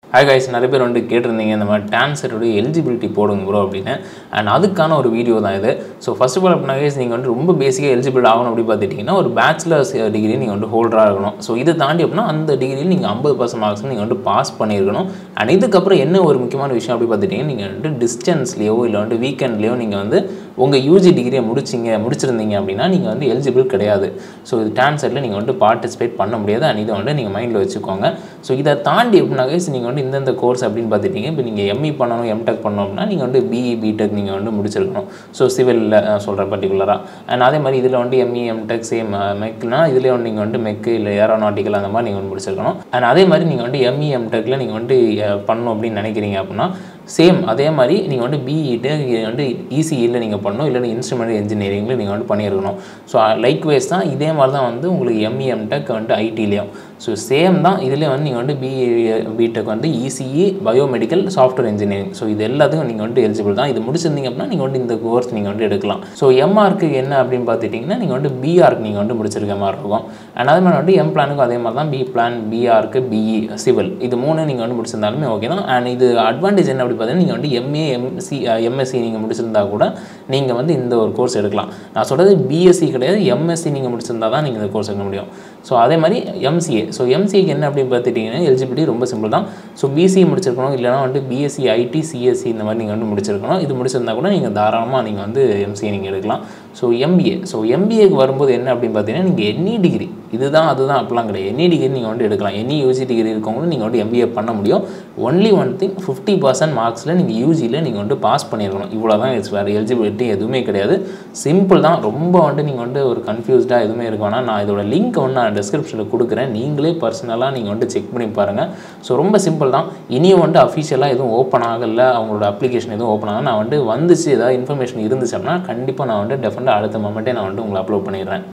hi guys நிறைய பேர் வந்து கேட்டிருந்தீங்க இந்த மாதிரி டான்சருடைய எலிஜிபிலிட்டி போடுங்க ப்ரோ அப்படின்னு அண்ட் அதுக்கான ஒரு வீடியோ தான் இது ஸோ ஃபர்ஸ்ட் ஆஃப் ஆல் அப்படின்னா guys, நீங்கள் வந்து ரொம்ப பேசிக்காக எலிஜிபிள் ஆகணும் அப்படி பார்த்துட்டிங்கன்னா ஒரு பேச்சுலர்ஸ் டிகிரி நீங்கள் வந்து ஹோல்டராக இருக்கணும் ஸோ இதை தாண்டி அப்படின்னா அந்த டிகிரியில் நீங்கள் ஐம்பது பர்சன்ட் மார்க்ஸ் நீங்கள் வந்து பாஸ் பண்ணியிருக்கணும் அண்ட் இதுக்கப்புறம் என்ன ஒரு முக்கியமான விஷயம் அப்படி பார்த்துட்டிங்கன்னா நீங்கள் வந்து டிஸ்டன்ஸ்லேயோ இல்லை வந்து வீக்கெண்ட்லேயோ நீங்கள் வந்து உங்கள் யூஜி டிகிரியை முடிச்சிங்க முடிச்சிருந்தீங்க அப்படின்னா நீங்கள் வந்து எலிஜிபிள் கிடையாது ஸோ இது டான்சரில் நீங்கள் வந்து பார்ட்டிசிபேட் பண்ண முடியாது அண்ட் இதை வந்து நீங்கள் மைண்டில் வச்சுக்கோங்க ஸோ இதை தாண்டி எப்படின்னா guys, நீங்கள் வந்து இந்தந்த கோர்ஸ் அப்படின்னு பார்த்துட்டீங்க இப்போ நீங்கள் எம்இ பண்ணணும் எம்டெக் பண்ணணும் அப்படின்னா நீங்கள் வந்து பிஇ பிடெக் நீங்கள் வந்து முடிச்சிருக்கணும் ஸோ சிவிலில் சொல்கிறேன் பர்டிகுலராக அண்ட் அதே மாதிரி இதில் வந்து எம்இ எம்டெக் சேம் மெக்னா இதில் வந்து நீங்கள் வந்து மெக்கு இல்லை ஏரோநாட்டிக்கல் அந்த மாதிரி நீங்கள் வந்து முடிச்சிருக்கணும் அண்ட் அதே மாதிரி நீங்கள் வந்து எம்இ எம்டெக்கில் நீங்கள் வந்து அஹ், பண்ணணும் அப்படின்னு நினைக்கிறீங்க அப்படின்னா சேம் அதே மாதிரி நீங்கள் வந்து பிஇட்டு வந்து இசிஇயில் நீங்கள் பண்ணணும் இல்லைன்னா இன்ஸ்ட்ருமெண்ட் இன்ஜினியரிங்கில் நீங்கள் வந்து பண்ணியிருக்கணும் ஸோ லைக் வைஸ் தான் இதே மாதிரி தான் வந்து உங்களுக்கு எம்இ எம்டெக் வந்து ஐடிலையும் ஸோ சேம் தான் இதுலேயே வந்து நீங்கள் வந்து பிஇ பிடெக் வந்து ECE biomedical software engineering so இது எல்லாத்துக்கும் நீங்கள் வந்து எலிஜிபிள் தான் இது முடிச்சிருந்தீங்க அப்படின்னா நீங்கள் வந்து இந்த கோர்ஸ் நீங்கள் வந்து எடுக்கலாம் ஸோ எம்ஆர்க்கு என்ன அப்படின்னு பார்த்துட்டிங்கன்னா நீங்கள் வந்து பிஆர்க்கு நீங்கள் வந்து முடிச்சிருக்க மாதிரி இருக்கும் அண்ட் அதே மாதிரி வந்து எம் பிளானுக்கும் அதே மாதிரி தான் பி பிளான் பிஆர்க்கு பிஇ சிவில் இது மூணு நீங்கள் வந்து முடிச்சிருந்தாலுமே ஓகே தான் அண்ட் இது அட்வான்டேஜ் என்ன அப்படி பார்த்தீங்கன்னா நீங்கள் வந்து எம்ஏ எம்சி எம்எஸ்சி நீங்கள் முடிச்சிருந்தா கூட நீங்கள் வந்து இந்த ஒரு கோர்ஸ் எடுக்கலாம் நான் சொல்கிறது பிஎஸ்சி கிடையாது எம்எஸ்சி நீங்கள் முடிச்சிருந்தா தான் நீங்கள் இந்த கோர்ஸ் எடுக்க முடியும் ஸோ அதே மாதிரி எம்சிஏ ஸோ எம்சிஏக்கு என்ன அப்படின்னு பார்த்துட்டிங்கன்னா எலிஜிபிலிட்டி ரொம்ப சிம்பிள் தான் ஸோ பிசி முடிச்சிருக்கணும் இல்லைனா வந்து பிஎஸ்சி ஐடி சிஎஸ்சி இந்த மாதிரி நீங்கள் வந்து முடிச்சிருக்கணும் இது முடிச்சிருந்தா கூட நீங்கள் தாராளமாக நீங்கள் வந்து எம்சிஏ நீங்கள் எடுக்கலாம் ஸோ எம்பிஏ ஸோ எம்பிஏக்கு வரும்போது என்ன அப்படின்னு பார்த்தீங்கன்னா நீங்கள் எனி டிகிரி இதுதான் அதுதான் அப்படிலாம் கிடையாது எனி டிகிரி நீங்கள் வந்து எடுக்கலாம் எனி யூஜி டிகிரி இருக்கவங்களும் நீங்கள் வந்து எம்பிஏ பண்ண முடியும் only one thing fifty percent மார்க்ஸில் நீங்கள் யூஜியில் நீங்கள் வந்து பாஸ் பண்ணியிருக்கணும் இவ்வளோ தான் இட்ஸ் வேறு எலிஜிபிலிட்டி எதுவுமே கிடையாது சிம்பிள் தான் ரொம்ப வந்து நீங்கள் வந்து ஒரு கன்ஃபியூஸ்டாக எதுவுமே இருக்க வேணாம் நான் இதோட லிங்க் வந்து நான் டிஸ்கிரிப்ஷனில் கொடுக்குறேன் நீங்களே பர்சனலாக நீங்கள் வந்து செக் பண்ணி பாருங்கள் ஸோ ரொம்ப சிம்பிள் தான் இனியும் வந்து அஃபிஷியலாக எதுவும் ஓப்பன் ஆகலை அவங்களோட அப்ளிகேஷன் எதுவும் ஓப்பன் ஆகல நான் வந்து வந்துச்சு ஏதாவது இன்ஃபர்மேஷன் இருந்துச்சு அப்படின்னா கண்டிப்பாக நான் வந்து டெஃபினட்டாக அடுத்த மொமெண்ட்டே நான் வந்து உங்களை அப்லோட் பண்ணிடுறேன்